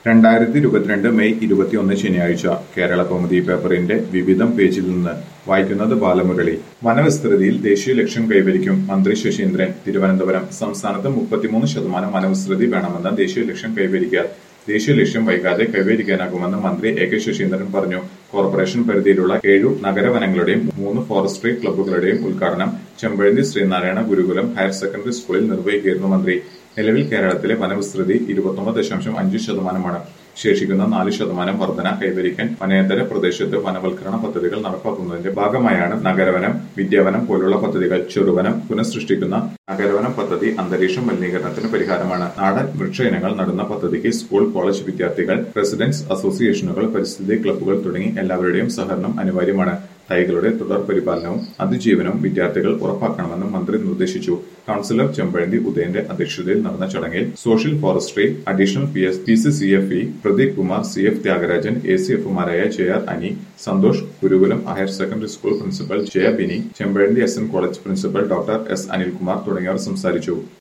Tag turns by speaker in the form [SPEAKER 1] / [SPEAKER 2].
[SPEAKER 1] രണ്ടായിരത്തി ഇരുപത്തിരണ്ട് മെയ് ഇരുപത്തിയൊന്ന് ശനിയാഴ്ച കേരള കൗമുദി പേപ്പറിന്റെ വിവിധം പേജിൽ നിന്ന് വായിക്കുന്നത് ബാലമുരളി വനവിസ്തൃതിയിൽ ദേശീയ ലക്ഷ്യം കൈവരിക്കും മന്ത്രി ശശീന്ദ്രൻ തിരുവനന്തപുരം സംസ്ഥാനത്ത് മുപ്പത്തിമൂന്ന് ശതമാനം വനവിസ്തൃതി വേണമെന്ന ദേശീയ ലക്ഷ്യം കൈവരിക്കാൻ ദേശീയ ലക്ഷ്യം വൈകാതെ കൈവരിക്കാനാകുമെന്ന് മന്ത്രി എ കെ ശശീന്ദ്രൻ പറഞ്ഞു കോർപ്പറേഷൻ പരിധിയിലുള്ള ഏഴു നഗരവനങ്ങളുടെയും മൂന്ന് ഫോറസ്ട്രി ക്ലബ്ബുകളുടെയും ഉദ്ഘാടനം ചെമ്പഴന്തി ശ്രീനാരായണ ഗുരുകുലം ഹയർ സെക്കൻഡറി സ്കൂളിൽ നിർവഹിക്കുകയായിരുന്നു മന്ത്രി നിലവിൽ കേരളത്തിലെ വനവിസ്തൃതി ഇരുപത്തൊമ്പത് ദശാംശം അഞ്ച് ശതമാനമാണ് ശേഷിക്കുന്ന നാല് ശതമാനം വർധന കൈവരിക്കാൻ വനേതര പ്രദേശത്ത് വനവൽക്കരണ പദ്ധതികൾ നടപ്പാക്കുന്നതിന്റെ ഭാഗമായാണ് നഗരവനം വിദ്യാവനം പോലുള്ള പദ്ധതികൾ ചെറുവനം പുനഃസൃഷ്ടിക്കുന്ന നഗരവനം പദ്ധതി അന്തരീക്ഷ മലിനീകരണത്തിന് പരിഹാരമാണ് നാടൻ വൃക്ഷ ഇനങ്ങൾ നടുന്ന പദ്ധതിക്ക് സ്കൂൾ കോളേജ് വിദ്യാർത്ഥികൾ റെസിഡൻസ് അസോസിയേഷനുകൾ പരിസ്ഥിതി ക്ലബ്ബുകൾ തുടങ്ങി എല്ലാവരുടെയും സഹകരണം അനിവാര്യമാണ് തൈകളുടെ തുടർ പരിപാലനവും അതിജീവനവും വിദ്യാർത്ഥികൾ ഉറപ്പാക്കണമെന്നും മന്ത്രി നിർദ്ദേശിച്ചു കൌൺസിലർ ചെമ്പഴന്തി ഉദയന്റെ അധ്യക്ഷതയിൽ നടന്ന ചടങ്ങിൽ social forestry additional P S P C C F E Pradeep Kumar C F Thyagarajan A C എഫുമാരായ J R Ani Santhosh Gurukulam higher secondary school principal Jaya Bini Chempazhanthy S N college principal doctor S Anilkumar തുടങ്ങിയവർ സംസാരിച്ചു